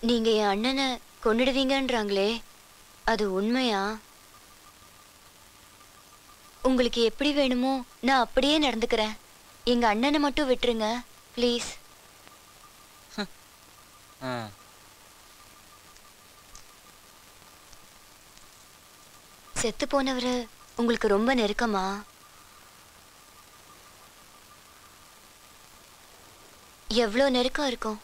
நீங்க என் அண்ணனை கொன்னுடுவீங்கன்றாங்களே அது உண்மையா உங்களுக்கு எப்படி வேணுமோ நான் அப்படியே நடந்துக்கிறேன் எங்க அண்ணனை மட்டும் விட்டுருங்க ப்ளீஸ் ஆ செத்து போனவரு உங்களுக்கு ரொம்ப நெருக்கமா எவ்வளோ நெருக்கம் இருக்கும்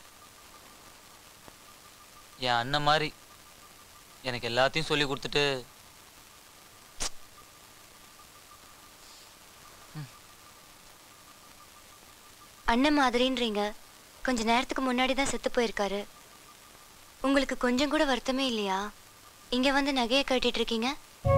என் அண்ணன் மாதிரி எனக்கு எல்லாத்தையும் சொல்லி கொடுத்துட்டு அண்ணன் மாதிரின்றீங்க கொஞ்ச நேரத்துக்கு முன்னாடி தான் செத்து போயிருக்காரு உங்களுக்கு கொஞ்சம் கூட வருத்தமே இல்லையா இங்க வந்து நகையை கட்டிட்டு இருக்கீங்க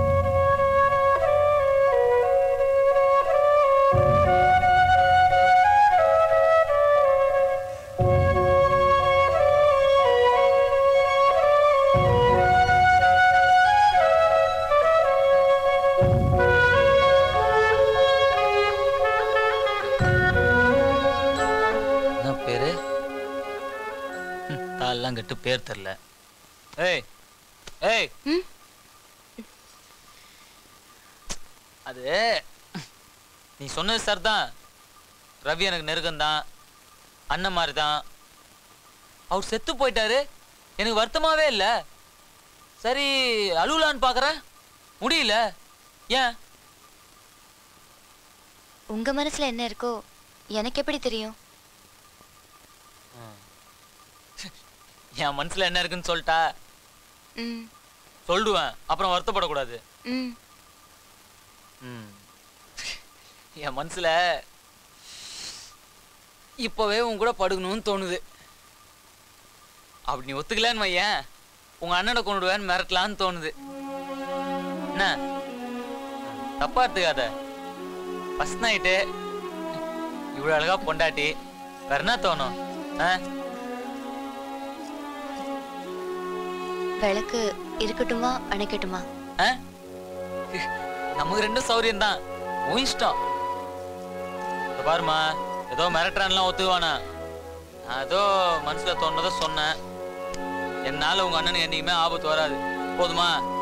என்ன பேரு ம், தால்லாம் கட்டு பேர் தெரில ஏய் ஏய் ம்? அது நீ சொன்னது சார் தான் ரவி எனக்கு நெருக்கம்தான் அண்ணன் மாதிரி தான் அவர் செத்து போயிட்டாரு எனக்கு வருத்தமாவே இல்லை சரி அழுவலான்னு பார்க்குறேன் முடியல ஏன் உங்க மனசுல என்ன இருக்கோ எனக்கு எப்படி தெரியும் என் மனசுல என்ன இருக்குன்னு சொல்லிட்டா ம் சொல்லுவேன் அப்புறம் வருத்தப்படக்கூடாது ம் ம். என் மனசுல இப்போவே உன் கூட படுக்கணும்னு தோணுது அப்படி நீ ஒத்துக்கலன்னு வையேன் உங்க அண்ணனை கொண்டுடுவேன்னு மிரட்டலான்னு தோணுது என்ன தப்பா எடுத்துக்காத ஃபர்ஸ்ட் நைட்டு இவ்வளோ அழகா பொண்டாட்டி வேற என்ன தோணும் ஆ விளக்கு இருக்கட்டுமா அணைக்கட்டுமா ஆ? நமக்கு ரெண்டும் சௌரியம் தான் உன் இஷ்டம் இதோ பாருமா ஏதோ மிரட்டுறான்லாம் ஒத்துக்குவானா நான் ஏதோ மனசுல தோணுறத சொன்னேன் என்னால உங்க அண்ணனுக்கு என்னைக்குமே ஆபத்து வராது போதுமா